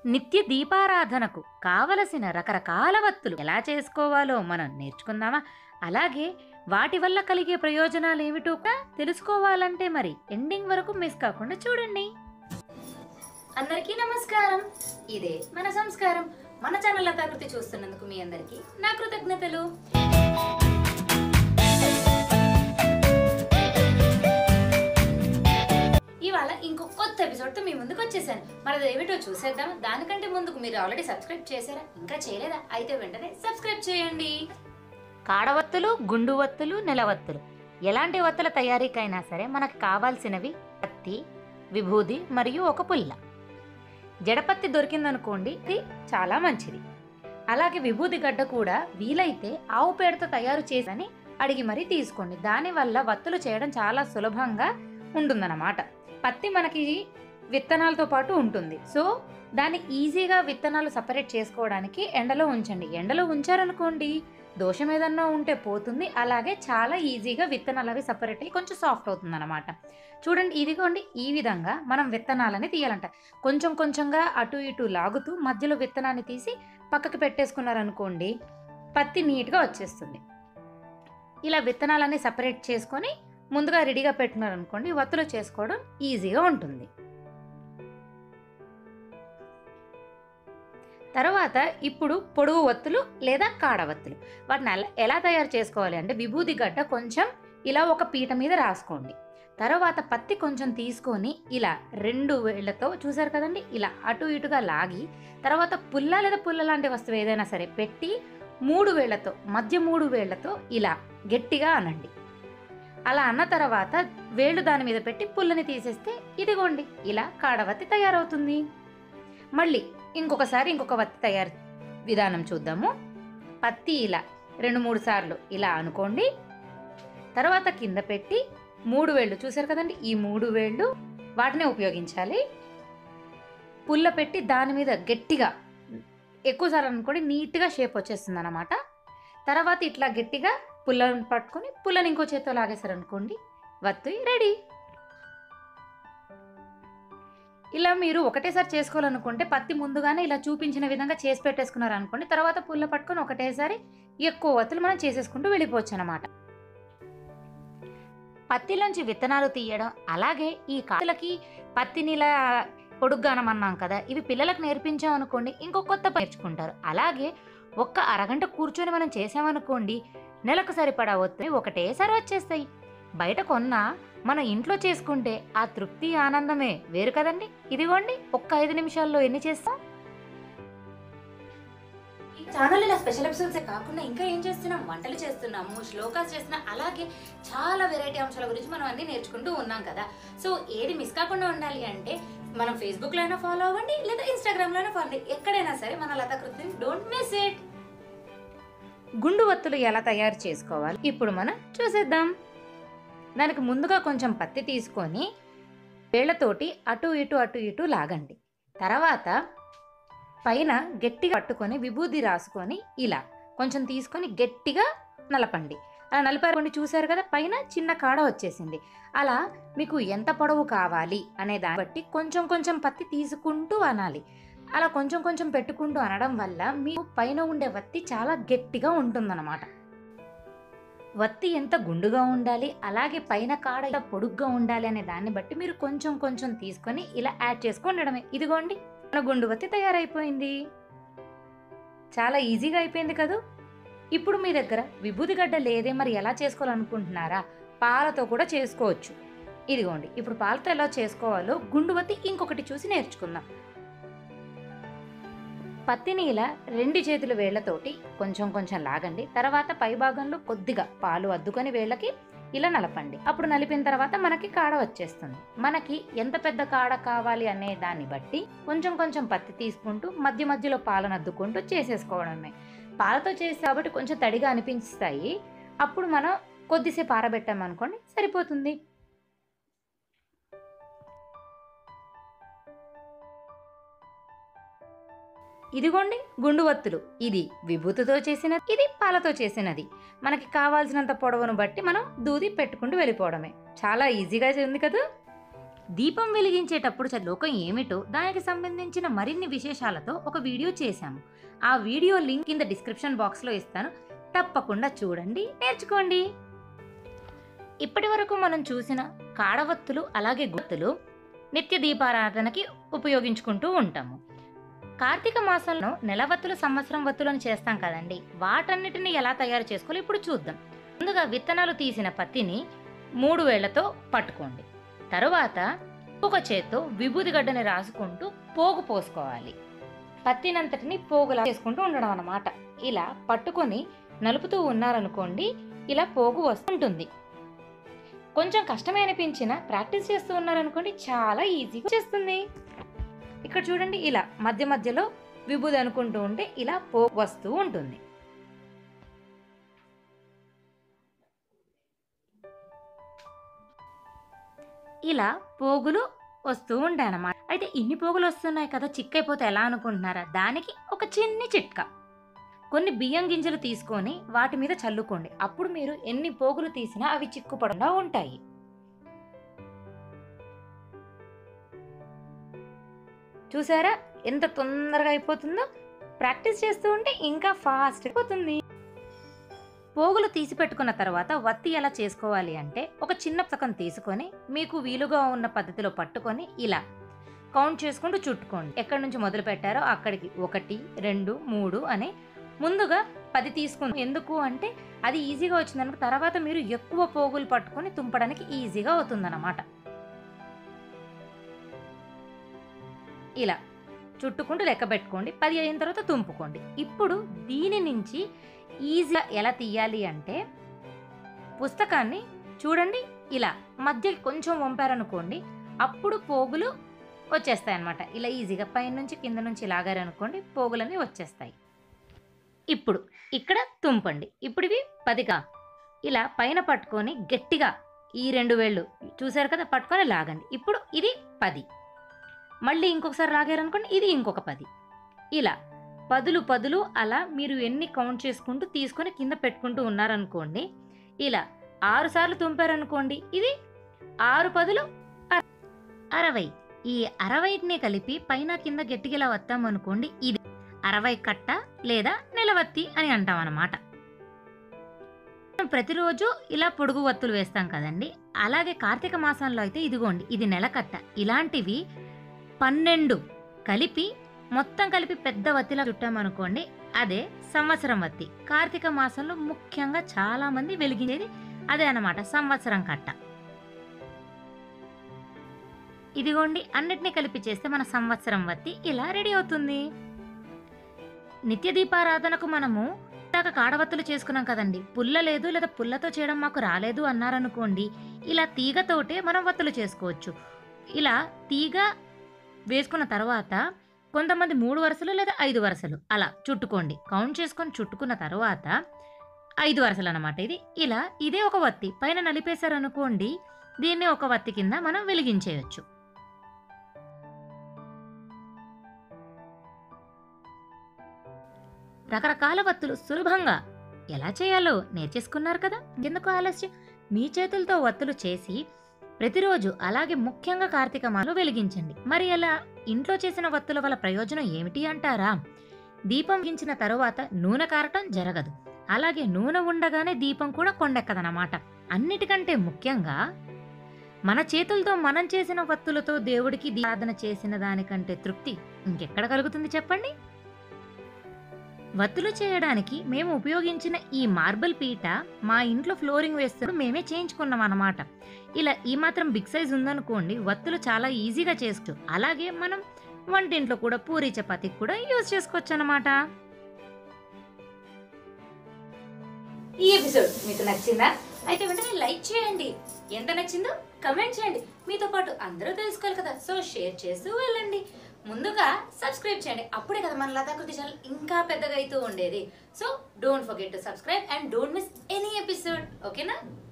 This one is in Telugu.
నిత్య దీపారాధనకు కావలసిన రకరకాల వత్తులు ఎలా చేసుకోవాలో మనం నేర్చుకుందామా అలాగే వాటి వల్ల కలిగే ప్రయోజనాలు ఏమిటో కూడా తెలుసుకోవాలంటే మరి ఎండింగ్ వరకు మిస్ కాకుండా చూడండి అందరికీ నమస్కారం ఇదే మన సంస్కారం మన ఛానల్ అంతాకృతి చూస్తున్నందుకు మీ అందరికీ నా కృతజ్ఞతలు ఇవాళ ఇంకో కొత్త ఎపిసోడ్తో మీ ముందుకు వచ్చేసాను మరి అది ఏమిటో చూసేద్దాం దానికంటే ముందుకు మీరు ఆల్రెడీ సబ్స్క్రైబ్ చేశారా ఇంకా చేయలేదా అయితే వెంటనే సబ్స్క్రైబ్ చేయండి కాడవత్తులు గుండు వత్తులు నెలవత్తులు ఎలాంటి వత్తుల తయారీకైనా సరే మనకు కావాల్సినవి పత్తి విభూది మరియు ఒక పుల్ల జడపత్తి దొరికిందనుకోండి ఇది చాలా మంచిది అలాగే విభూది గడ్డ కూడా వీలైతే ఆవు పేడతో తయారు చేసని అడిగి మరీ తీసుకోండి దానివల్ల వత్తులు చేయడం చాలా సులభంగా ఉంటుందన్నమాట పత్తి మనకి విత్తనాలతో పాటు ఉంటుంది సో దాన్ని ఈజీగా విత్తనాలు సపరేట్ చేసుకోవడానికి ఎండలో ఉంచండి ఎండలో ఉంచారనుకోండి దోషం ఏదన్నా ఉంటే పోతుంది అలాగే చాలా ఈజీగా విత్తనాలు అవి సపరేట్ అయ్యి కొంచెం సాఫ్ట్ అవుతుంది అనమాట చూడండి ఇదిగోండి ఈ విధంగా మనం విత్తనాలని తీయాలంట కొంచెం కొంచెంగా అటు ఇటు లాగుతూ మధ్యలో విత్తనాన్ని తీసి పక్కకి పెట్టేసుకున్నారనుకోండి పత్తి నీట్గా వచ్చేస్తుంది ఇలా విత్తనాలన్నీ సపరేట్ చేసుకొని ముందుగా రెడీగా పెట్టుకున్నారనుకోండి వత్తులు చేసుకోవడం ఈజీగా ఉంటుంది తర్వాత ఇప్పుడు పొడుగు వత్తులు లేదా కాడ వత్తులు వాటిని ఎలా ఎలా తయారు చేసుకోవాలి అంటే విభూది గడ్డ కొంచెం ఇలా ఒక పీట మీద రాసుకోండి తర్వాత పత్తి కొంచెం తీసుకొని ఇలా రెండు వేళ్లతో చూసారు కదండి ఇలా అటు ఇటుగా లాగి తర్వాత పుల్ల లేదా పుల్ల లాంటి వస్తువు ఏదైనా సరే పెట్టి మూడు వేళ్లతో మధ్య మూడు వేళ్లతో ఇలా గట్టిగా అనండి అలా అన్న తర్వాత వేళ్ళు దాని మీద పెట్టి పుల్లని తీసేస్తే ఇదిగోండి ఇలా కాడవత్తి తయారవుతుంది మళ్ళీ ఇంకొకసారి ఇంకొక వత్తి తయారు విధానం చూద్దాము పత్తి ఇలా రెండు మూడు సార్లు ఇలా అనుకోండి తర్వాత కింద పెట్టి మూడు వేళ్ళు చూసారు కదండి ఈ మూడు వేళ్ళు వాటినే ఉపయోగించాలి పుల్ల పెట్టి దాని మీద గట్టిగా ఎక్కువ సార్లు అనుకోండి నీట్గా షేప్ వచ్చేస్తుంది అనమాట తర్వాత ఇట్లా గట్టిగా పుల్లను పట్టుకొని పుల్లని ఇంకో చేత్తో లాగేశారనుకోండి వత్తు రెడీ ఇలా మీరు ఒకటేసారి చేసుకోవాలనుకుంటే పత్తి ముందుగానే ఇలా చూపించిన విధంగా చేసి పెట్టేసుకున్నారు అనుకోండి తర్వాత పుల్ల పట్టుకొని ఒకటేసారి ఎక్కువ వత్తులు మనం చేసేసుకుంటూ వెళ్ళిపోవచ్చు అనమాట పత్తిలోంచి విత్తనాలు తీయడం అలాగే ఈ కాతులకి పత్తిని ఇలా పొడుగ్గానమన్నాం కదా ఇవి పిల్లలకు నేర్పించాం అనుకోండి ఇంకో కొత్త పని నేర్చుకుంటారు అలాగే ఒక్క అరగంట కూర్చొని మనం చేసామనుకోండి నెలకు సరిపడా వత్తులు ఒకటేసారి వచ్చేస్తాయి బయట కొన్నా మన ఇంట్లో చేసుకుంటే ఆ తృప్తి ఆనందమే వేరు కదండి ఇదిగోండి ఒక్క ఐదు నిమిషాల్లో ఎన్ని చేస్తాం ఈ ఛానల్ ఇలా స్పెషల్ ఎపిసోడ్సే కాకుండా ఇంకా ఏం చేస్తున్నాం వంటలు చేస్తున్నాము శ్లోకాలు చేస్తున్నాం అలాగే చాలా వెరైటీ అంశాల గురించి మనం అన్ని నేర్చుకుంటూ ఉన్నాం కదా సో ఏది మిస్ కాకుండా ఉండాలి అంటే మనం ఫేస్బుక్ లో అయినా ఫాలో అవ్వండి లేదా ఇన్స్టాగ్రామ్ లో అయినా ఫాలో అవ్వండి ఎక్కడైనా సరే మన లతాకృతిని డోంట్ మిస్ ఇట్ గుండు వత్తులు ఎలా తయారు చేసుకోవాలి ఇప్పుడు మనం చూసేద్దాం దానికి ముందుగా కొంచెం పత్తి తీసుకొని వేళ్లతోటి అటు ఇటు అటు ఇటు లాగండి తర్వాత పైన గట్టిగా పట్టుకొని విభూది రాసుకొని ఇలా కొంచెం తీసుకొని గట్టిగా నలపండి అలా నలిపారుకోండి చూసారు కదా పైన చిన్న కాడ వచ్చేసింది అలా మీకు ఎంత పొడవు కావాలి అనే దాన్ని బట్టి కొంచెం కొంచెం పత్తి తీసుకుంటూ అనాలి అలా కొంచెం కొంచెం పెట్టుకుంటూ అనడం వల్ల మీకు పైన ఉండే వత్తి చాలా గట్టిగా ఉంటుందన్నమాట వత్తి ఎంత గుండుగా ఉండాలి అలాగే పైన కాడ ఎంత పొడుగ్గా ఉండాలి అనే దాన్ని బట్టి మీరు కొంచెం కొంచెం తీసుకొని ఇలా యాడ్ చేసుకొని ఉండడమే ఇదిగోండి మన గుండు వత్తి తయారైపోయింది చాలా ఈజీగా అయిపోయింది కదూ ఇప్పుడు మీ దగ్గర విభూది గడ్డ లేదే మరి ఎలా చేసుకోవాలనుకుంటున్నారా పాలతో కూడా చేసుకోవచ్చు ఇదిగోండి ఇప్పుడు పాలతో ఎలా చేసుకోవాలో గుండువత్తి ఇంకొకటి చూసి నేర్చుకుందాం పత్తిని ఇలా రెండు చేతుల వేళ్లతోటి కొంచెం కొంచెం లాగండి తర్వాత పై భాగంలో కొద్దిగా పాలు అద్దుకొని వేళ్ళకి ఇలా నలపండి అప్పుడు నలిపిన తర్వాత మనకి కాడ వచ్చేస్తుంది మనకి ఎంత పెద్ద కాడ కావాలి అనే దాన్ని బట్టి కొంచెం కొంచెం పత్తి తీసుకుంటూ మధ్య మధ్యలో పాలను అద్దుకుంటూ చేసేసుకోవడమే పాలతో చేసి కాబట్టి కొంచెం తడిగా అనిపిస్తాయి అప్పుడు మనం కొద్దిసేపు ఆరబెట్టామనుకోండి సరిపోతుంది ఇదిగోండి గుండు వత్తులు ఇది విభూతితో చేసినది ఇది పాలతో చేసినది మనకి కావాల్సినంత పొడవును బట్టి మనం దూది పెట్టుకుంటూ వెళ్ళిపోవడమే చాలా ఈజీగా ఉంది కదా దీపం వెలిగించేటప్పుడు చ- లోకం ఏమిటో దానికి సంబంధించిన మరిన్ని విశేషాలతో ఒక వీడియో చేశాము ఆ వీడియో లింక్ కింద డిస్క్రిప్షన్ బాక్స్లో ఇస్తాను తప్పకుండా చూడండి నేర్చుకోండి ఇప్పటి వరకు మనం చూసిన కాడవత్తులు అలాగే గుర్తులు నిత్య దీపారాధనకి ఉపయోగించుకుంటూ ఉంటాము కార్తీక మాసంలో నెలవత్తులు సంవత్సరం వత్తులు అని చేస్తాం కదండి వాటన్నిటిని ఎలా తయారు చేసుకోవాలి ఇప్పుడు చూద్దాం ముందుగా విత్తనాలు తీసిన పత్తిని మూడు వేళ్లతో పట్టుకోండి తరువాత ఒక చేత్తో విభూది గడ్డని రాసుకుంటూ పోగు పోసుకోవాలి పత్తినంతటిని పోగులా చేసుకుంటూ ఉండడం అన్నమాట ఇలా పట్టుకొని నలుపుతూ ఉన్నారనుకోండి ఇలా పోగు వస్తుంటుంది కొంచెం కష్టమే అనిపించిన ప్రాక్టీస్ చేస్తూ ఉన్నారనుకోండి చాలా ఈజీగా చేస్తుంది ఇక్కడ చూడండి ఇలా మధ్య మధ్యలో విభూది అనుకుంటూ ఉంటే ఇలా పోగు వస్తూ ఉంటుంది ఇలా పోగులు వస్తూ ఉంటాయి అన్నమాట అయితే ఇన్ని పోగులు వస్తున్నాయి కదా చిక్కైపోతే ఎలా అనుకుంటున్నారా దానికి ఒక చిన్ని చిట్కా కొన్ని బియ్యం గింజలు తీసుకొని వాటి మీద చల్లుకోండి అప్పుడు మీరు ఎన్ని పోగులు తీసినా అవి చిక్కుపడకుండా ఉంటాయి చూసారా ఎంత తొందరగా అయిపోతుందో ప్రాక్టీస్ చేస్తూ ఉంటే ఇంకా ఫాస్ట్ అయిపోతుంది పోగులు తీసి పెట్టుకున్న తర్వాత వత్తి ఎలా చేసుకోవాలి అంటే ఒక చిన్న పుస్తకం తీసుకొని మీకు వీలుగా ఉన్న పద్ధతిలో పట్టుకొని ఇలా కౌంట్ చేసుకుంటూ చుట్టుకోండి ఎక్కడి నుంచి మొదలు పెట్టారో అక్కడికి ఒకటి రెండు మూడు అని ముందుగా పది తీసుకుని ఎందుకు అంటే అది ఈజీగా వచ్చిందనుకో తర్వాత మీరు ఎక్కువ పోగులు పట్టుకొని తుంపడానికి ఈజీగా అవుతుందన్నమాట ఇలా చుట్టుకుంటూ లెక్క పెట్టుకోండి పది అయిన తర్వాత తుంపుకోండి ఇప్పుడు దీని నుంచి ఈజీగా ఎలా తీయాలి అంటే పుస్తకాన్ని చూడండి ఇలా మధ్యకి కొంచెం వంపారనుకోండి అప్పుడు పోగులు వచ్చేస్తాయి అన్నమాట ఇలా ఈజీగా పైన నుంచి కింద నుంచి లాగారనుకోండి పోగులన్నీ వచ్చేస్తాయి ఇప్పుడు ఇక్కడ తుంపండి ఇప్పుడు ఇవి పదిగా ఇలా పైన పట్టుకొని గట్టిగా ఈ రెండు వేళ్ళు చూసారు కదా పట్టుకొని లాగండి ఇప్పుడు ఇది పది మళ్ళీ ఇంకొకసారి లాగారనుకోండి ఇది ఇంకొక పది ఇలా పదులు పదులు అలా మీరు ఎన్ని కౌంట్ చేసుకుంటూ తీసుకొని కింద పెట్టుకుంటూ ఉన్నారనుకోండి ఇలా ఆరు సార్లు తుంపారనుకోండి ఇది ఆరు పదులు అర- అరవై ఈ అరవైటిని కలిపి పైన కింద గట్టిగా ఇలా వత్తామనుకోండి ఇది అరవై కట్ట లేదా నిలవత్తి అని అంటాం అన్నమాట మనం ప్రతిరోజు ఇలా పొడుగు వత్తులు వేస్తాం కదండి అలాగే కార్తీక మాసంలో అయితే ఇదిగోండి ఇది నెలకట్ట ఇలాంటివి పన్నెండు కలిపి మొత్తం కలిపి పెద్ద వత్తిలా చుట్టామనుకోండి అదే సంవత్సరం వత్తి కార్తీక మాసంలో ముఖ్యంగా చాలా మంది వెలిగించేది అదే అన్నమాట సంవత్సరం కట్ట ఇదిగోండి అన్నిటినీ కలిపి చేస్తే మన సంవత్సరం వత్తి ఇలా రెడీ అవుతుంది నిత్య దీపారాధనకు మనము ఇందాక కాడవత్తులు చేసుకున్నాం కదండి పుల్ల లేదు లేదా పుల్లతో చేయడం మాకు రాలేదు అన్నారనుకోండి ఇలా తీగతోటే మనం వత్తులు చేసుకోవచ్చు ఇలా తీగ వేసుకున్న తర్వాత కొంతమంది మూడు వరుసలు లేదా ఐదు వరుసలు అలా చుట్టుకోండి కౌంట్ చేసుకొని చుట్టుకున్న తర్వాత ఐదు వరుసలు అన్నమాట ఇది ఇలా ఇదే ఒక వత్తి పైన నలిపేశారనుకోండి దీన్ని ఒక వత్తి కింద మనం వెలిగించేయచ్చు రకరకాల వత్తులు సులభంగా ఎలా చేయాలో నేర్చేసుకున్నారు కదా ఎందుకు ఆలస్యం మీ చేతులతో వత్తులు చేసి ప్రతిరోజు అలాగే ముఖ్యంగా కార్తీక మాలో వెలిగించండి మరి అలా ఇంట్లో చేసిన వత్తుల వల్ల ప్రయోజనం ఏమిటి అంటారా దీపం వెలిగించిన తరువాత నూనె కారటం జరగదు అలాగే నూనె ఉండగానే దీపం కూడా కొండెక్కదనమాట అన్నిటికంటే ముఖ్యంగా మన చేతులతో మనం చేసిన వత్తులతో దేవుడికి దీపారాధన చేసిన దానికంటే తృప్తి ఇంకెక్కడ కలుగుతుంది చెప్పండి వత్తులు చేయడానికి మేము ఉపయోగించిన ఈ మార్బుల్ పీట మా ఇంట్లో ఫ్లోరింగ్ వేస్తున్నప్పుడు మేమే చేయించుకున్నాం అన్నమాట ఇలా ఈ మాత్రం బిగ్ సైజ్ ఉందనుకోండి వత్తులు చాలా ఈజీగా చేసుకోవచ్చు అలాగే మనం వంటింట్లో కూడా పూరి చపాతీకి కూడా యూజ్ చేసుకోవచ్చు అన్నమాట ఈ ఎపిసోడ్ మీకు నచ్చిందా అయితే వెంటనే లైక్ చేయండి ఎంత నచ్చిందో కమెంట్ చేయండి మీతో పాటు అందరూ తెలుసుకోవాలి కదా సో షేర్ చేస్తూ వెళ్ళండి ముందుగా సబ్స్క్రైబ్ చేయండి అప్పుడే కదా మన లతాకృతి ఛానల్ ఇంకా పెద్దగా అవుతూ ఉండేది so don't forget to subscribe and don't miss any episode ఓకేనా